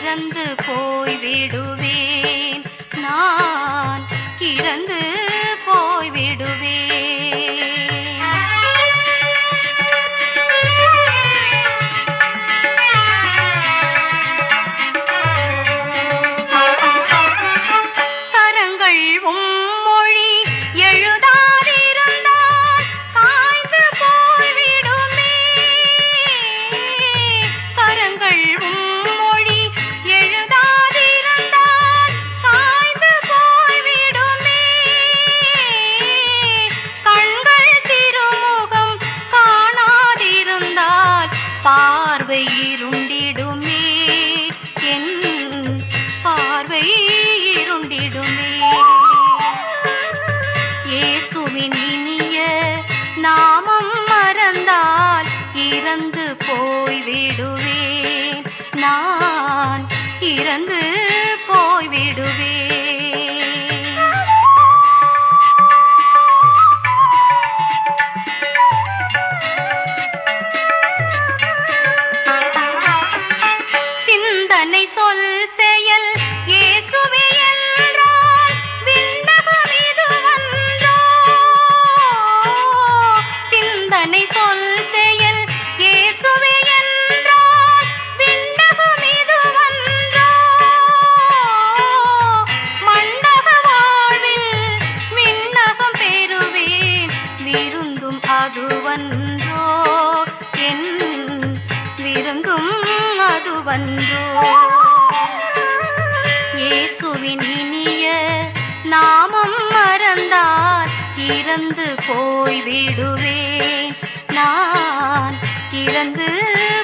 இறந்து போய் விடுவேன் நான் இறந்து போய் விடுவேன் கரங்கள் உம்மொழி எழுதாதிருந்தால் காய்ந்து போய்விடுமே கரங்கள் உம்மொழி எழுதாதிருந்தால் காய்ந்து போய்விடுமே கண்கள் திருமுகம் காணாதிருந்தால் பார்வை இருண்டிடுமே என் பார்வை இருண்டிடுமே இயேசுவின் இனிய நாமம் மறந்தால் இறந்து போய் விடுவேன் நான் இறந்து போய் விடுவேன் சிந்தனை சொல் செயல் இயேசுவே என்றால் விண்ணகம் இதுவன்றோ சிந்தனை சொல் செயல் இயேசுவே என்றால் விண்ணகம் இதுவன்றோ மண்டக வாழ்வில் விண்ணகம் பெறுவேன் விருந்தும் அதுவன்றோ என் விருந்தும் அதுவன்றோ இயேசுவின் இனிய நாமம் மறந்தால் இறந்து போய் விடுவேன் நான் இறந்து